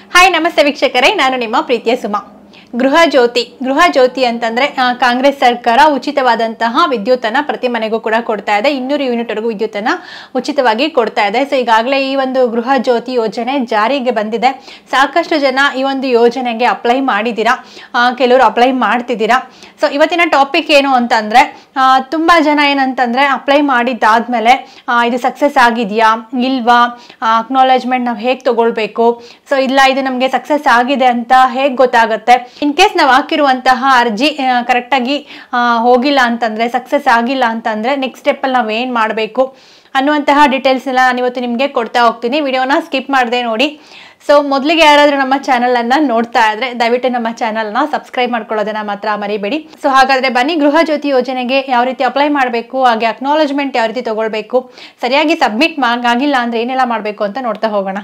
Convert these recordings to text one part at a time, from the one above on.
hi ನಮಸ್ತೆ ವೀಕ್ಷಕರೇ ನಾನು ನಿಮ್ಮ ಪ್ರೀತಿಯ ಸುಮಾ ಗೃಹ ಜ್ಯೋತಿ ಗೃಹ ಜ್ಯೋತಿ ಅಂತಂದ್ರೆ ಆ, ಕಾಂಗ್ರೆಸ್ ಸರ್ಕಾರ ಉಚಿತವಾದಂತಹ ವಿದ್ಯುತ್ತನ್ನ ಪ್ರತಿ ಮನೆಗೂ ಕೂಡ ಕೊಡ್ತಾ ಇದೆ ಇನ್ನೂರು ಯೂನಿಟ್ವರೆಗೂ ವಿದ್ಯುತ್ತನ್ನ ಉಚಿತವಾಗಿ ಕೊಡ್ತಾ ಇದೆ ಸೊ ಈಗಾಗಲೇ ಈ ಒಂದು ಗೃಹ ಜ್ಯೋತಿ ಯೋಜನೆ ಜಾರಿಗೆ ಬಂದಿದೆ ಸಾಕಷ್ಟು ಜನ ಈ ಒಂದು ಯೋಜನೆಗೆ ಅಪ್ಲೈ ಮಾಡಿದ್ದೀರಾ ಆ, ಕೆಲವರು ಅಪ್ಲೈ ಮಾಡ್ತಿದ್ದೀರಾ ಸೊ ಇವತ್ತಿನ ಟಾಪಿಕ್ ಏನು ಅಂತಂದ್ರೆ ಆ, ತುಂಬಾ ಜನ ಏನಂತಂದ್ರೆ ಅಪ್ಲೈ ಮಾಡಿದ್ದಾದ್ಮೇಲೆ ಆ, ಇದು ಸಕ್ಸಸ್ ಆಗಿದೆಯಾ ಇಲ್ವಾ ಅಕ್ನಾಲೇಜ್ಮೆಂಟ್ ನಾವು ಹೇಗೆ ತಗೊಳ್ಬೇಕು ಸೊ ಇಲ್ಲ ಇದು ನಮಗೆ ಸಕ್ಸಸ್ ಆಗಿದೆ ಅಂತ ಹೇಗೆ ಗೊತ್ತಾಗುತ್ತೆ ಇನ್ ಕೇಸ್ ನಾವು ಹಾಕಿರುವಂತಹ ಅರ್ಜಿ ಕರೆಕ್ಟಾಗಿ ಹೋಗಿಲ್ಲ ಅಂತಂದ್ರೆ ಸಕ್ಸಸ್ ಆಗಿಲ್ಲ ಅಂತಂದ್ರೆ ನೆಕ್ಸ್ಟ್ ಸ್ಟೆಪ್ಪಲ್ಲಿ ನಾವು ಏನು ಮಾಡಬೇಕು ಅನ್ನುವಂತಹ ಡೀಟೇಲ್ಸ್ ಎಲ್ಲ ನಾನು ಇವತ್ತು ನಿಮಗೆ ಕೊಡ್ತಾ ಹೋಗ್ತೀನಿ ವಿಡಿಯೋನ ಸ್ಕಿಪ್ ಮಾಡದೆ ನೋಡಿ ಸೊ ಮೊದಲಿಗೆ ಯಾರಾದರೂ ನಮ್ಮ ಚಾನಲ್ ಅನ್ನ ನೋಡ್ತಾ ಇದ್ರೆ ದಯವಿಟ್ಟು ನಮ್ಮ ಚಾನಲ್ನ ಸಬ್ಸ್ಕ್ರೈಬ್ ಮಾಡ್ಕೊಳ್ಳೋದನ್ನ ಮಾತ್ರ ಮರಿಬೇಡಿ ಸೊ ಹಾಗಾದ್ರೆ ಬನ್ನಿ ಗೃಹ ಜ್ಯೋತಿ ಯೋಜನೆಗೆ ಯಾವ ರೀತಿ ಅಪ್ಲೈ ಮಾಡಬೇಕು ಹಾಗೆ ಅಕ್ನಾಲಜ್ಮೆಂಟ್ ಯಾವ ರೀತಿ ತಗೊಳ್ಬೇಕು ಸರಿಯಾಗಿ ಸಬ್ಮಿಟ್ ಆಗಿಲ್ಲ ಅಂದ್ರೆ ಏನೆಲ್ಲ ಮಾಡಬೇಕು ಅಂತ ನೋಡ್ತಾ ಹೋಗೋಣ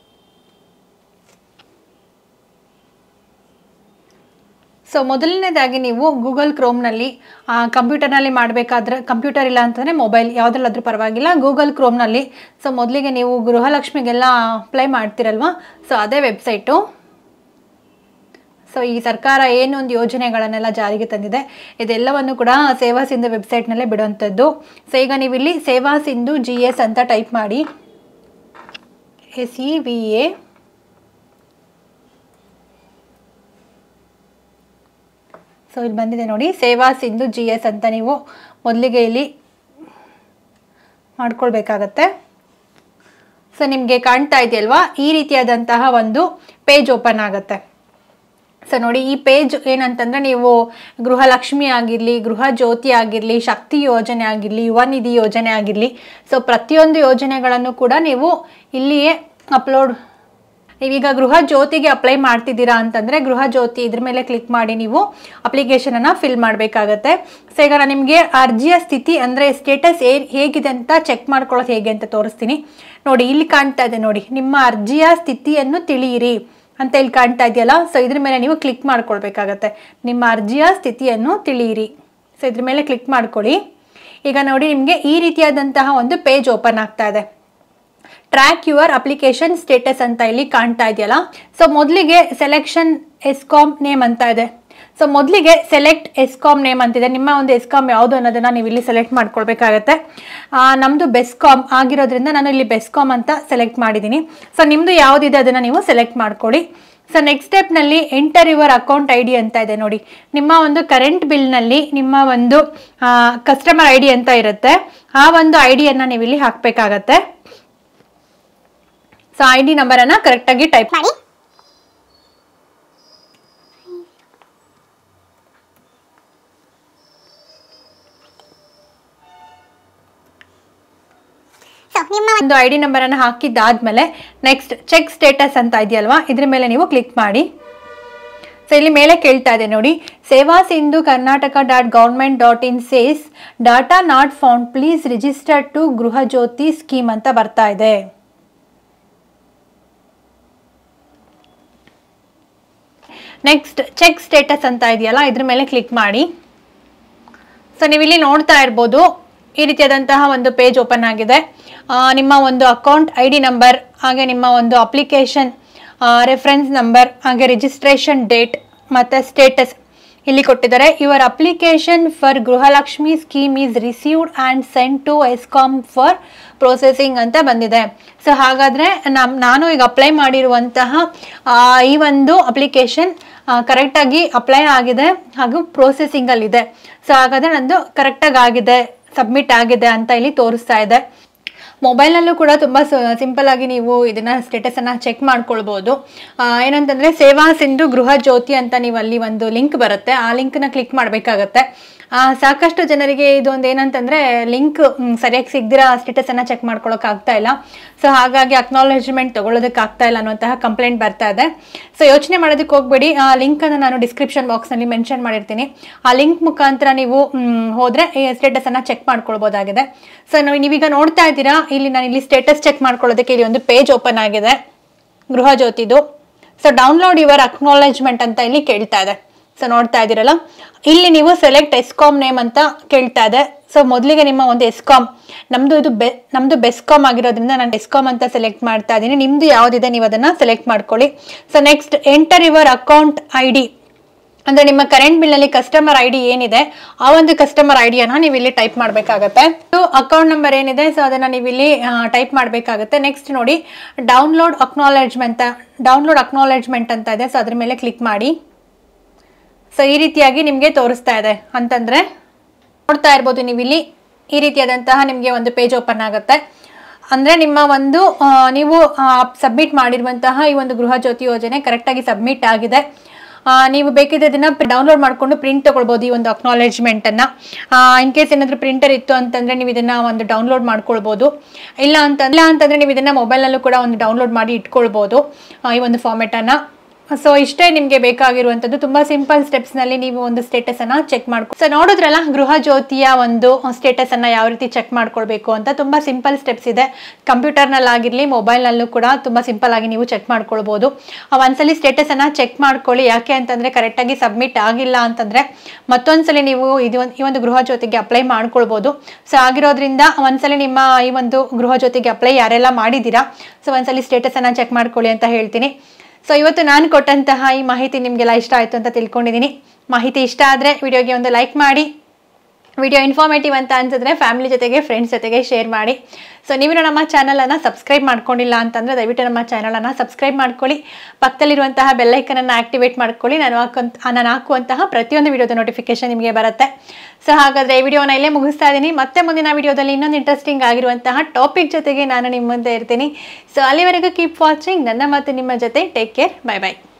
ಸೊ ಮೊದಲನೇದಾಗಿ ನೀವು ಗೂಗಲ್ ಕ್ರೋಮ್ನಲ್ಲಿ ಕಂಪ್ಯೂಟರ್ನಲ್ಲಿ ಮಾಡಬೇಕಾದ್ರೆ ಕಂಪ್ಯೂಟರ್ ಇಲ್ಲ ಅಂತಂದರೆ ಮೊಬೈಲ್ ಯಾವುದ್ರಲ್ಲಾದ್ರೂ ಪರವಾಗಿಲ್ಲ ಗೂಗಲ್ ಕ್ರೋಮ್ನಲ್ಲಿ ಸೊ ಮೊದಲಿಗೆ ನೀವು ಗೃಹಲಕ್ಷ್ಮಿಗೆಲ್ಲ ಅಪ್ಲೈ ಮಾಡ್ತಿರಲ್ವಾ ಸೊ ಅದೇ ವೆಬ್ಸೈಟು ಸೊ ಈ ಸರ್ಕಾರ ಏನೊಂದು ಯೋಜನೆಗಳನ್ನೆಲ್ಲ ಜಾರಿಗೆ ತಂದಿದೆ ಇದೆಲ್ಲವನ್ನು ಕೂಡ ಸೇವಾ ಸಿಂಧು ವೆಬ್ಸೈಟ್ನಲ್ಲೇ ಬಿಡುವಂಥದ್ದು ಸೊ ಈಗ ನೀವು ಇಲ್ಲಿ ಸೇವಾ ಸಿಂಧು ಜಿ ಎಸ್ ಅಂತ ಟೈಪ್ ಮಾಡಿ S E V A so ಇಲ್ಲಿ ಬಂದಿದೆ ನೋಡಿ ಸೇವಾ ಸಿಂಧು ಜಿ ಎಸ್ ಅಂತ ನೀವು ಮೊದಲಿಗೆ ಇಲ್ಲಿ ಮಾಡ್ಕೊಳ್ಬೇಕಾಗತ್ತೆ ಸೊ ನಿಮಗೆ ಕಾಣ್ತಾ ಇದೆಯಲ್ವಾ ಈ ರೀತಿಯಾದಂತಹ ಒಂದು ಪೇಜ್ ಓಪನ್ ಆಗುತ್ತೆ ಸೊ ನೋಡಿ ಈ ಪೇಜ್ ಏನಂತಂದ್ರೆ ನೀವು ಗೃಹಲಕ್ಷ್ಮಿ ಆಗಿರಲಿ ಗೃಹ ಜ್ಯೋತಿ ಆಗಿರಲಿ ಶಕ್ತಿ ಯೋಜನೆ ಆಗಿರಲಿ ಯುವ ನಿಧಿ ಯೋಜನೆ ಆಗಿರಲಿ ಸೊ ಪ್ರತಿಯೊಂದು ಯೋಜನೆಗಳನ್ನು ಕೂಡ ನೀವು ಇಲ್ಲಿಯೇ ಅಪ್ಲೋಡ್ ನೀವೀಗ ಗೃಹ ಜ್ಯೋತಿಗೆ ಅಪ್ಲೈ ಮಾಡ್ತಿದ್ದೀರಾ ಅಂತಂದರೆ ಗೃಹ ಜ್ಯೋತಿ ಇದ್ರ ಮೇಲೆ ಕ್ಲಿಕ್ ಮಾಡಿ ನೀವು ಅಪ್ಲಿಕೇಶನನ್ನು ಫಿಲ್ ಮಾಡಬೇಕಾಗತ್ತೆ ಸೊ ಈಗ ನಾನು ನಿಮಗೆ ಅರ್ಜಿಯ ಸ್ಥಿತಿ ಅಂದರೆ ಸ್ಟೇಟಸ್ ಏ ಹೇಗಿದೆ ಅಂತ ಚೆಕ್ ಮಾಡ್ಕೊಳ್ಳೋದು ಹೇಗೆ ಅಂತ ತೋರಿಸ್ತೀನಿ ನೋಡಿ ಇಲ್ಲಿ ಕಾಣ್ತಾ ಇದೆ ನೋಡಿ ನಿಮ್ಮ ಅರ್ಜಿಯ ಸ್ಥಿತಿಯನ್ನು ತಿಳಿಯಿರಿ ಅಂತ ಇಲ್ಲಿ ಕಾಣ್ತಾ ಇದೆಯಲ್ಲ ಸೊ ಇದ್ರ ಮೇಲೆ ನೀವು ಕ್ಲಿಕ್ ಮಾಡ್ಕೊಳ್ಬೇಕಾಗತ್ತೆ ನಿಮ್ಮ ಅರ್ಜಿಯ ಸ್ಥಿತಿಯನ್ನು ತಿಳಿಯಿರಿ ಸೊ ಇದ್ರ ಮೇಲೆ ಕ್ಲಿಕ್ ಮಾಡ್ಕೊಳ್ಳಿ ಈಗ ನೋಡಿ ನಿಮಗೆ ಈ ರೀತಿಯಾದಂತಹ ಒಂದು ಪೇಜ್ ಓಪನ್ ಆಗ್ತಾ ಇದೆ ಟ್ರ್ಯಾಕ್ ಯುವರ್ ಅಪ್ಲಿಕೇಶನ್ ಸ್ಟೇಟಸ್ ಅಂತ ಇಲ್ಲಿ ಕಾಣ್ತಾ ಇದೆಯಲ್ಲ ಸೊ ಮೊದಲಿಗೆ ಸೆಲೆಕ್ಷನ್ ಎಸ್ಕಾಮ್ ನೇಮ್ ಅಂತ ಇದೆ ಸೊ ಮೊದಲಿಗೆ ಸೆಲೆಕ್ಟ್ ಎಸ್ಕಾಮ್ ನೇಮ್ ಅಂತಿದೆ ನಿಮ್ಮ ಒಂದು ಎಸ್ಕಾಮ್ ಯಾವುದು ಅನ್ನೋದನ್ನ ನೀವು ಇಲ್ಲಿ ಸೆಲೆಕ್ಟ್ ಮಾಡ್ಕೊಳ್ಬೇಕಾಗತ್ತೆ ಆ, ನಮ್ದು ಬೆಸ್ಕಾಮ್ ಆಗಿರೋದ್ರಿಂದ ನಾನು ಇಲ್ಲಿ ಬೆಸ್ಕಾಮ್ ಅಂತ ಸೆಲೆಕ್ಟ್ ಮಾಡಿದ್ದೀನಿ ಸೊ ನಿಮ್ಮದು ಯಾವುದಿದೆ ಅದನ್ನು ನೀವು ಸೆಲೆಕ್ಟ್ ಮಾಡ್ಕೊಳ್ಳಿ ಸೊ ನೆಕ್ಸ್ಟ್ ಸ್ಟೆಪ್ನಲ್ಲಿ enter your account I D ಅಂತ ಇದೆ ನೋಡಿ ನಿಮ್ಮ ಒಂದು ಕರೆಂಟ್ ಬಿಲ್ನಲ್ಲಿ ನಿಮ್ಮ ಒಂದು ಕಸ್ಟಮರ್ ಐ ಡಿ ಅಂತ ಇರುತ್ತೆ ಆ ಒಂದು ಐ ಡಿಯನ್ನು ನೀವು ಇಲ್ಲಿ ಹಾಕಬೇಕಾಗತ್ತೆ ಸೊ ಐ ಡಿ ನಂಬರನ್ನು ಕರೆಕ್ಟಾಗಿ ಟೈಪ್ ಮಾಡಿ ಸೊ ನಿಮ್ಮ ಒಂದು ಐ ಡಿ ನಂಬರನ್ನು ಹಾಕಿದ್ದಾದ್ಮೇಲೆ ನೆಕ್ಸ್ಟ್ ಚೆಕ್ ಸ್ಟೇಟಸ್ ಅಂತ ಇದೆಯಲ್ವಾ ಇದ್ರ ಮೇಲೆ ನೀವು ಕ್ಲಿಕ್ ಮಾಡಿ ಸೊ ಇಲ್ಲಿ ಮೇಲೆ ಕೇಳ್ತಾ ಇದೆ ನೋಡಿ Seva Sindhu Karnataka dot government dot in says data not found please register to Gruha Jyothi scheme ಅಂತ ಬರ್ತಾ ಇದೆ ನೆಕ್ಸ್ಟ್ ಚೆಕ್ ಸ್ಟೇಟಸ್ ಅಂತ ಇದೆಯಲ್ಲ ಇದ್ರ ಮೇಲೆ ಕ್ಲಿಕ್ ಮಾಡಿ ಸೊ ನೀವು ಇಲ್ಲಿ ನೋಡ್ತಾ ಇರ್ಬೋದು ಈ ರೀತಿಯಾದಂತಹ ಒಂದು ಪೇಜ್ ಓಪನ್ ಆಗಿದೆ ಆ, ನಿಮ್ಮ ಒಂದು ಅಕೌಂಟ್ ಐ ಡಿ ನಂಬರ್ ಹಾಗೆ ನಿಮ್ಮ ಒಂದು ಅಪ್ಲಿಕೇಶನ್ ರೆಫರೆನ್ಸ್ ನಂಬರ್ ಹಾಗೆ ರಿಜಿಸ್ಟ್ರೇಷನ್ ಡೇಟ್ ಮತ್ತು ಸ್ಟೇಟಸ್ ಇಲ್ಲಿ ಕೊಟ್ಟಿದ್ದಾರೆ your application for Gruhalakshmi scheme is received and send to ESCOM for processing ಅಂತ ಬಂದಿದೆ ಸೊ ಹಾಗಾದರೆ ನಮ್ ನಾನು ಈಗ ಅಪ್ಲೈ ಮಾಡಿರುವಂತಹ ಆ, ಈ ಒಂದು ಅಪ್ಲಿಕೇಶನ್ ಕರೆಕ್ಟಾಗಿ ಅಪ್ಲೈ ಆಗಿದೆ ಹಾಗೂ ಪ್ರೊಸೆಸಿಂಗಲ್ಲಿದೆ ಸೊ ಹಾಗಾದರೆ ನಂದು ಕರೆಕ್ಟಾಗಿ ಆಗಿದೆ ಸಬ್ಮಿಟ್ ಆಗಿದೆ ಅಂತ ಇಲ್ಲಿ ತೋರಿಸ್ತಾ ಇದೆ ಮೊಬೈಲ್ನಲ್ಲೂ ಕೂಡ ತುಂಬ ಸಿಂಪಲ್ ಆಗಿ ನೀವು ಇದನ್ನ ಸ್ಟೇಟಸನ್ನು ಚೆಕ್ ಮಾಡ್ಕೊಳ್ಬೋದು ಆ, ಏನಂತಂದ್ರೆ ಸೇವಾ ಸಿಂಧು ಗೃಹ ಜ್ಯೋತಿ ಅಂತ ನೀವು ಅಲ್ಲಿ ಒಂದು ಲಿಂಕ್ ಬರುತ್ತೆ ಆ ಲಿಂಕ್ನ ಕ್ಲಿಕ್ ಮಾಡಬೇಕಾಗತ್ತೆ ಸಾಕಷ್ಟು ಜನರಿಗೆ ಇದೊಂದು ಏನಂತಂದ್ರೆ ಲಿಂಕ್ ಸರಿಯಾಗಿ ಸಿಗದಿರ ಸ್ಟೇಟಸನ್ನು ಚೆಕ್ ಮಾಡ್ಕೊಳಕ್ ಆಗ್ತಾ ಇಲ್ಲ ಸೊ ಹಾಗಾಗಿ ಅಕ್ನಾಲೇಜ್ಮೆಂಟ್ ತಗೊಳ್ಳೋದಕ್ಕೆ ಆಗ್ತಾ ಇಲ್ಲ ಅನ್ನುವಂತಹ ಕಂಪ್ಲೇಂಟ್ ಬರ್ತಾ ಇದೆ ಸೊ ಯೋಚನೆ ಮಾಡೋದಕ್ಕೆ ಹೋಗ್ಬೇಡಿ ಆ ಲಿಂಕನ್ನು ನಾನು ಡಿಸ್ಕ್ರಿಪ್ಷನ್ ಬಾಕ್ಸ್ನಲ್ಲಿ ಮೆನ್ಷನ್ ಮಾಡಿರ್ತೀನಿ ಆ ಲಿಂಕ್ ಮುಖಾಂತರ ನೀವು ಮ್, ಹೋದ್ರೆ ಈ ಸ್ಟೇಟಸನ್ನು ಚೆಕ್ ಮಾಡ್ಕೊಳ್ಬೋದಾಗಿದೆ ಸೊ ನಾವು ನೀವೀಗ ನೋಡ್ತಾ ಇದ್ದೀರಾ ಇಲ್ಲಿ ನಾನು ಇಲ್ಲಿ ಸ್ಟೇಟಸ್ ಚೆಕ್ ಮಾಡ್ಕೊಳ್ಳೋದಕ್ಕೆ ಇಲ್ಲಿ ಒಂದು ಪೇಜ್ ಓಪನ್ ಆಗಿದೆ ಗೃಹ ಜ್ಯೋತಿದು ಸೊ ಡೌನ್ಲೋಡ್ ಯುವರ್ ಅಕ್ನಾಲೇಜ್ಮೆಂಟ್ ಅಂತ ಇಲ್ಲಿ ಕೇಳ್ತಾ ಇದೆ ಸೊ ನೋಡ್ತಾ ಇದ್ದೀರಲ್ಲ ಇಲ್ಲಿ ನೀವು ಸೆಲೆಕ್ಟ್ ಎಸ್ಕಾಮ್ ನೇಮ್ ಅಂತ ಕೇಳ್ತಾ ಇದೆ ಸೊ ಮೊದಲಿಗೆ ನಿಮ್ಮ ಒಂದು ಎಸ್ಕಾಮ್ ನಮ್ದು ಇದು ಬೆ ನಮ್ದು ಬೆಸ್ಕಾಮ್ ಆಗಿರೋದ್ರಿಂದ ನಾನು ಎಸ್ಕಾಮ್ ಅಂತ ಸೆಲೆಕ್ಟ್ ಮಾಡ್ತಾ ಇದ್ದೀನಿ ನಿಮ್ದು ಯಾವುದಿದೆ ನೀವು ಅದನ್ನ ಸೆಲೆಕ್ಟ್ ಮಾಡ್ಕೊಳ್ಳಿ so next enter your account I D ಅಂದ್ರೆ ನಿಮ್ಮ ಕರೆಂಟ್ ಬಿಲ್ ನಲ್ಲಿ ಕಸ್ಟಮರ್ ಐ ಡಿ ಏನಿದೆ ಆ ಒಂದು ಕಸ್ಟಮರ್ ಐ ಡಿಯನ್ನ ನೀವು ಇಲ್ಲಿ ಟೈಪ್ ಮಾಡಬೇಕಾಗತ್ತೆ ಅಕೌಂಟ್ ನಂಬರ್ ಏನಿದೆ ಸೊ ಅದನ್ನ ನೀವು ಇಲ್ಲಿ ಟೈಪ್ ಮಾಡಬೇಕಾಗುತ್ತೆ ನೆಕ್ಸ್ಟ್ ನೋಡಿ ಡೌನ್ಲೋಡ್ ಅಕ್ನಾಲೆಜ್ಮೆಂಟ್ ಡೌನ್ಲೋಡ್ ಅಕ್ನಾಲೆಜ್ಮೆಂಟ್ ಅಂತ ಇದೆ ಸೊ ಅದ್ರ ಮೇಲೆ ಕ್ಲಿಕ್ ಮಾಡಿ ಸೊ ಈ ರೀತಿಯಾಗಿ ನಿಮಗೆ ತೋರಿಸ್ತಾ ಇದೆ ಅಂತಂದ್ರೆ ನೋಡ್ತಾ ಇರ್ಬೋದು ನೀವು ಇಲ್ಲಿ ಈ ರೀತಿಯಾದಂತಹ ನಿಮಗೆ ಒಂದು ಪೇಜ್ ಓಪನ್ ಆಗುತ್ತೆ ಅಂದ್ರೆ ನಿಮ್ಮ ಒಂದು ಆ, ನೀವು ಸಬ್ಮಿಟ್ ಮಾಡಿರುವಂತಹ ಈ ಒಂದು ಗೃಹ ಜ್ಯೋತಿ ಯೋಜನೆ ಕರೆಕ್ಟಾಗಿ ಸಬ್ಮಿಟ್ ಆಗಿದೆ ಆ, ನೀವು ಬೇಕಿದ್ರೆ ಇದನ್ನ ಡೌನ್ಲೋಡ್ ಮಾಡ್ಕೊಂಡು ಪ್ರಿಂಟ್ ತಗೊಳ್ಬೋದು ಈ ಒಂದು ಅಕ್ನಾಲೆಜ್ಮೆಂಟ್ ಅನ್ನ ಇನ್ ಕೇಸ್ ಏನಾದರೂ ಪ್ರಿಂಟರ್ ಇತ್ತು ಅಂತಂದ್ರೆ ನೀವು ಇದನ್ನ ಒಂದು ಡೌನ್ಲೋಡ್ ಮಾಡ್ಕೊಳ್ಬೋದು ಇಲ್ಲ ಅಂತ ಇಲ್ಲ ಅಂತಂದ್ರೆ ನೀವು ಇದನ್ನ ಮೊಬೈಲ್ನಲ್ಲೂ ಕೂಡ ಒಂದು ಡೌನ್ಲೋಡ್ ಮಾಡಿ ಇಟ್ಕೊಳ್ಬೋದು ಆ, ಈ ಒಂದು ಫಾರ್ಮೆಟ್ ಅನ್ನ ಸೊ ಇಷ್ಟೇ ನಿಮಗೆ ಬೇಕಾಗಿರುವಂಥದ್ದು ತುಂಬಾ ಸಿಂಪಲ್ ಸ್ಟೆಪ್ಸ್ ನಲ್ಲಿ ನೀವು ಒಂದು ಸ್ಟೇಟಸ್ ಅನ್ನ ಚೆಕ್ ಮಾಡ್ಕೊ ಸೊ ನೋಡಿದ್ರಲ್ಲ ಗೃಹ ಜ್ಯೋತಿಯ ಒಂದು ಸ್ಟೇಟಸ್ ಅನ್ನ ಯಾವ ರೀತಿ ಚೆಕ್ ಮಾಡ್ಕೊಳ್ಬೇಕು ಅಂತ ತುಂಬಾ ಸಿಂಪಲ್ ಸ್ಟೆಪ್ಸ್ ಇದೆ ಕಂಪ್ಯೂಟರ್ ನಲ್ಲಿ ಆಗಿರ್ಲಿ ಮೊಬೈಲ್ ನಲ್ಲೂ ಕೂಡ ತುಂಬಾ ಸಿಂಪಲ್ ಆಗಿ ನೀವು ಚೆಕ್ ಮಾಡ್ಕೊಳ್ಬಹುದು ಆ ಒಂದ್ಸಲಿ ಸ್ಟೇಟಸ್ ಅನ್ನ ಚೆಕ್ ಮಾಡ್ಕೊಳ್ಳಿ ಯಾಕೆ ಅಂತಂದ್ರೆ ಕರೆಕ್ಟ್ ಆಗಿ ಸಬ್ಮಿಟ್ ಆಗಿಲ್ಲ ಅಂತಂದ್ರೆ ಮತ್ತೊಂದ್ಸಲಿ ನೀವು ಇದು ಒಂದು- ಈ ಒಂದು ಗೃಹ ಜ್ಯೋತಿಗೆ ಅಪ್ಲೈ ಮಾಡ್ಕೊಳ್ಬಹುದು ಸೊ ಆಗಿರೋದ್ರಿಂದ ಒಂದ್ಸಲಿ ನಿಮ್ಮ ಈ ಒಂದು ಗೃಹ ಜ್ಯೋತಿಗೆ ಅಪ್ಲೈ ಯಾರೆಲ್ಲ ಮಾಡಿದ್ದೀರಾ ಸೊ ಒಂದ್ಸಲಿ ಸ್ಟೇಟಸ್ ಅನ್ನ ಚೆಕ್ ಮಾಡ್ಕೊಳ್ಳಿ ಅಂತ ಹೇಳ್ತೀನಿ ಸೊ ಇವತ್ತು ನಾನು ಕೊಟ್ಟಂತಹ ಈ ಮಾಹಿತಿ ನಿಮಗೆಲ್ಲ ಇಷ್ಟ ಆಯಿತು ಅಂತ ತಿಳ್ಕೊಂಡಿದ್ದೀನಿ ಮಾಹಿತಿ ಇಷ್ಟ ಆದರೆ ವಿಡಿಯೋಗೆ ಒಂದು ಲೈಕ್ ಮಾಡಿ ವಿಡಿಯೋ ಇನ್ಫಾರ್ಮೇಟಿವ್ ಅಂತ ಅನ್ಸಿದ್ರೆ ಫ್ಯಾಮಿಲಿ ಜೊತೆಗೆ ಫ್ರೆಂಡ್ಸ್ ಜೊತೆಗೆ ಶೇರ್ ಮಾಡಿ ಸೊ ನೀವು ನಮ್ಮ ಚಾನಲನ್ನು ಸಬ್ಸ್ಕ್ರೈಬ್ ಮಾಡ್ಕೊಂಡಿಲ್ಲ ಅಂತಂದರೆ ದಯವಿಟ್ಟು ನಮ್ಮ ಚಾನಲನ್ನು ಸಬ್ಸ್ಕ್ರೈಬ್ ಮಾಡ್ಕೊಳ್ಳಿ ಪಕ್ಕದಲ್ಲಿರುವಂತಹ ಬೆಲ್ಲೈಕನನ್ನು ಆಕ್ಟಿವೇಟ್ ಮಾಡ್ಕೊಳ್ಳಿ ನಾನು ಹಾಕುವಂತ ನಾನು ಹಾಕುವಂತಹ ಪ್ರತಿಯೊಂದು ವಿಡಿಯೋದ ನೋಟಿಫಿಕೇಶನ್ ನಿಮಗೆ ಬರುತ್ತೆ ಸೊ ಹಾಗಾದರೆ ಈ ವಿಡಿಯೋನ ಇಲ್ಲೇ ಮುಗಿಸ್ತಾ ಇದ್ದೀನಿ ಮತ್ತೆ ಮುಂದಿನ ವಿಡಿಯೋದಲ್ಲಿ ಇನ್ನೊಂದು ಇಂಟ್ರೆಸ್ಟಿಂಗ್ ಆಗಿರುವಂತಹ ಟಾಪಿಕ್ ಜೊತೆಗೆ ನಾನು ನಿಮ್ಮ ಮುಂದೆ ಇರ್ತೀನಿ ಸೊ ಅಲ್ಲಿವರೆಗೂ ಕೀಪ್ ವಾಚಿಂಗ್ ನನ್ನ ಮತ್ತು ನಿಮ್ಮ ಜೊತೆ ಟೇಕ್ ಕೇರ್ ಬೈ ಬೈ